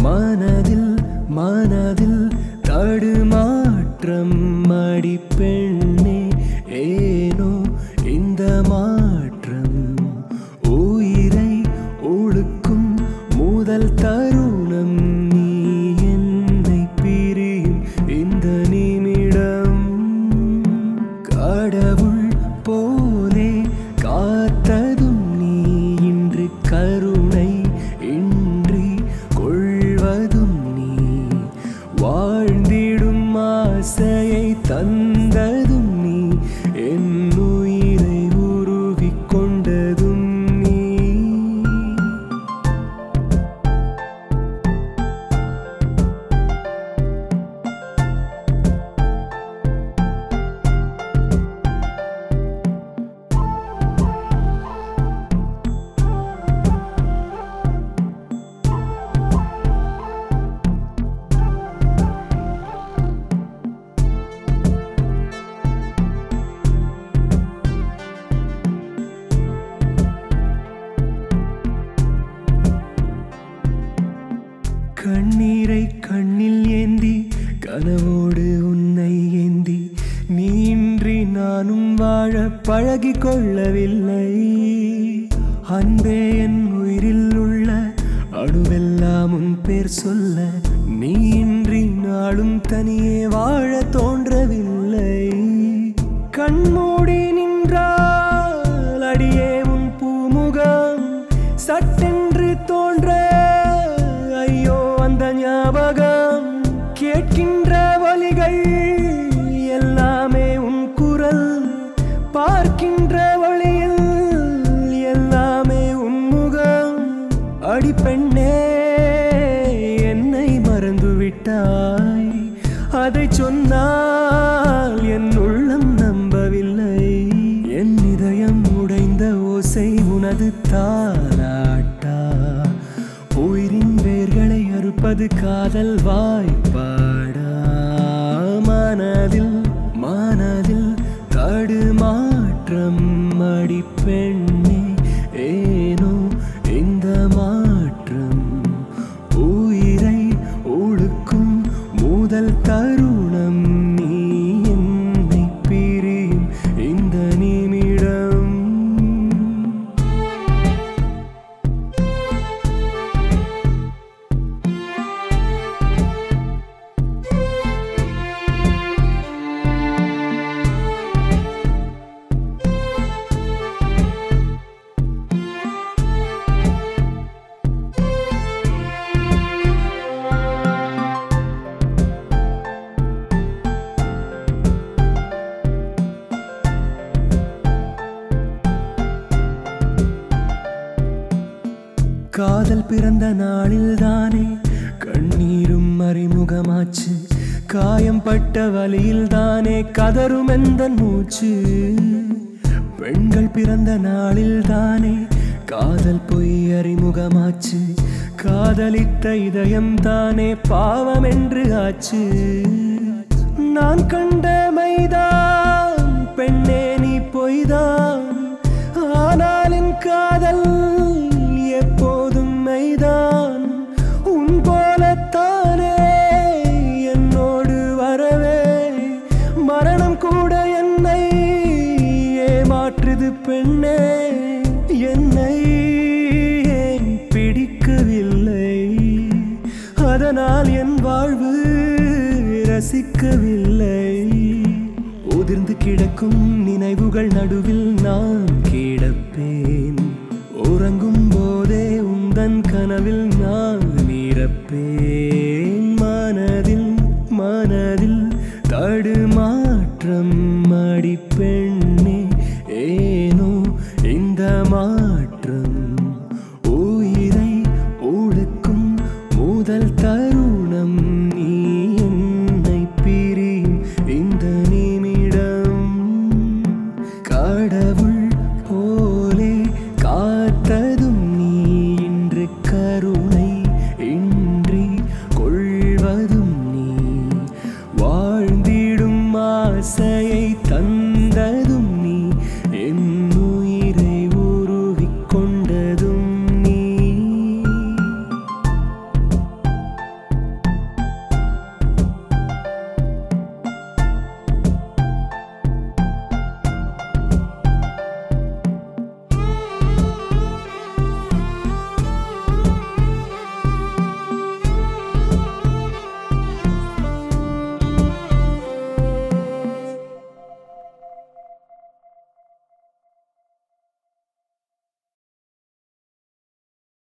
மனதில் மனதில் தடுமாற்றம் மடி பெண்ணே ஏனோ இந்த மாற்றம் உயிரை ஒழுக்கும் முதல் தருணம் நீ என்னை பிரியும் இந்த நிமிடம் கடவுள் போலே காத்ததும் நீ இன்று கருணை இன்றி கொள்வதும் நீ வாழ்ந்திடும் ஆசையை தந்ததும் நீ என் உயிரை உருகிக் கொண்டதும் நீ கண்ணீரை கண்ணில் ஏந்தி கனவோடு உன்னை ஏந்தி நீ இன்றி நானும் வாழ பழகிக் கொள்ளவில்லை அன்பே என் உயிரில் உள்ள அணுவெல்லாம் உன் பேர் சொல்ல நீ இன்றி நாளும் தனியே வாழ தோன்றவில்லை கண்மூடி நின்றால் அடியே உன் பூமுகம் சட்டென்று தோன்ற ஐயோ அந்த ஞாபகம் கேட்கின்ற வழிகள் எல்லாமே உன் குரல் பார்க்கின்ற வழியில் எல்லாமே உன் முகம் அடி பெண்ணே என்னை மறந்து விட்டாய் அதை சொன்னால் என் உள்ளம் நம்பவில்லை என் இதயம் உடைந்த ஓசை உனது தாலாட்டா உயிரின் வேர்களை அறுப்பது காதல் வாய்ப்பாடா மனதில் மனதில் தடுமாற்றம் அடி பெண்ணே ஏனோ இந்த மாற்றம் உயிரை ஒழுக்கும் முதல் தருணம் நீ என்னை பிரியும் இந்த நிமிடம் காதல் பிறந்த நாளில் தானே கண்ணீரும் அறிமுகமாச்சு காயம் பட்ட வழியில் தானே கதரும் எந்த மூச்சு பெண்கள் பிறந்த நாளில் தானே காதல் பொய் அறிமுகமாச்சு காதலித்த இதயம் தானே பாவம் என்று ஆச்சு நான் கண்ட மைதான் பெண்ணே நீ பொய்தான் ஆனால் என் காதல் எப்போதும் மெய்தான் உன் போலத்தானே என்னோடு வரவே மரணம் கூட என்னை ஏமாற்றுது பெண்ணே என்னை ஏன் பிடிக்கவில்லை அதனால் என் வாழ்வு ரசிக்கவில்லை உதிர்ந்து கிடக்கும் நினைவுகள் நடுவில் நான் கிடப்பேன் உறங்கும் போதே உந்தன் கனவில் நான் இறப்பேன் மனதில் மனதில் தடுமாற்றம் அடி பெண்ணே ஏனோ இந்த மாற்றம் உயிரை ஒழுக்கும் முதல் தருணம்